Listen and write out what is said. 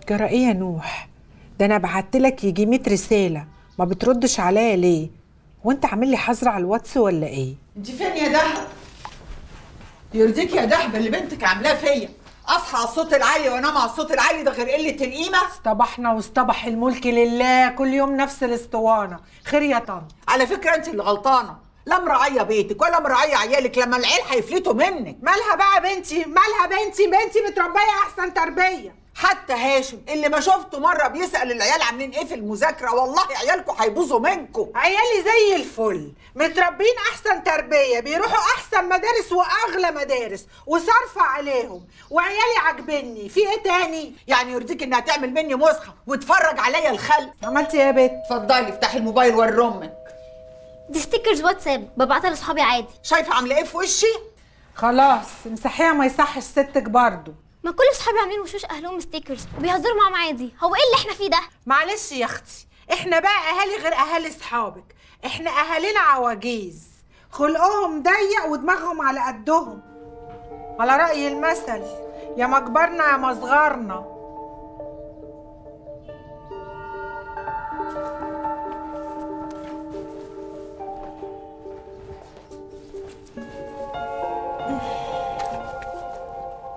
جرى ايه يا نوح ده انا بعت لك يجي 100 رساله ما بتردش عليا ليه وانت عامل لي حظر على الواتس ولا ايه انت فين يا دهب يرضيك يا دهب اللي بنتك عاملاه فيا اصحى على الصوت العالي وانام على الصوت العالي ده غير قله القيمه اصطبحنا واصطبح الملك لله كل يوم نفس الاسطوانه خير يا طنط على فكره انت اللي غلطانه لا مراعيه بيتك ولا مراعيه عيالك لما العيال هيفلتوا منك مالها بقى بنتي مالها بنتي بنتي متربيه احسن تربيه حتى هاشم اللي ما شفته مره بيسال العيال عاملين ايه في المذاكره والله عيالكم هيبوظوا منكم عيالي زي الفل متربين احسن تربيه بيروحوا احسن مدارس واغلى مدارس وصارفه عليهم وعيالي عاجبني في ايه تاني يعني يرضيك انها تعمل مني مسخه وتفرج عليا الخلق عملتي ايه يا بت اتفضلي افتحي الموبايل وري امك دي ستيكرز واتساب ببعتها لاصحابي عادي شايفه عامله ايه في وشي خلاص امسحيها ما يصحش ستك برضو ما كل اصحابي عاملين وشوش اهلهم ستيكرز وبيهزروا معاهم عادي هو ايه اللي احنا فيه ده معلش يا اختي احنا بقى اهالي غير اهالي صحابك احنا اهالينا عواجيز خلقهم ضيق ودماغهم على قدهم على رأي المثل يا مكبرنا يا مصغرنا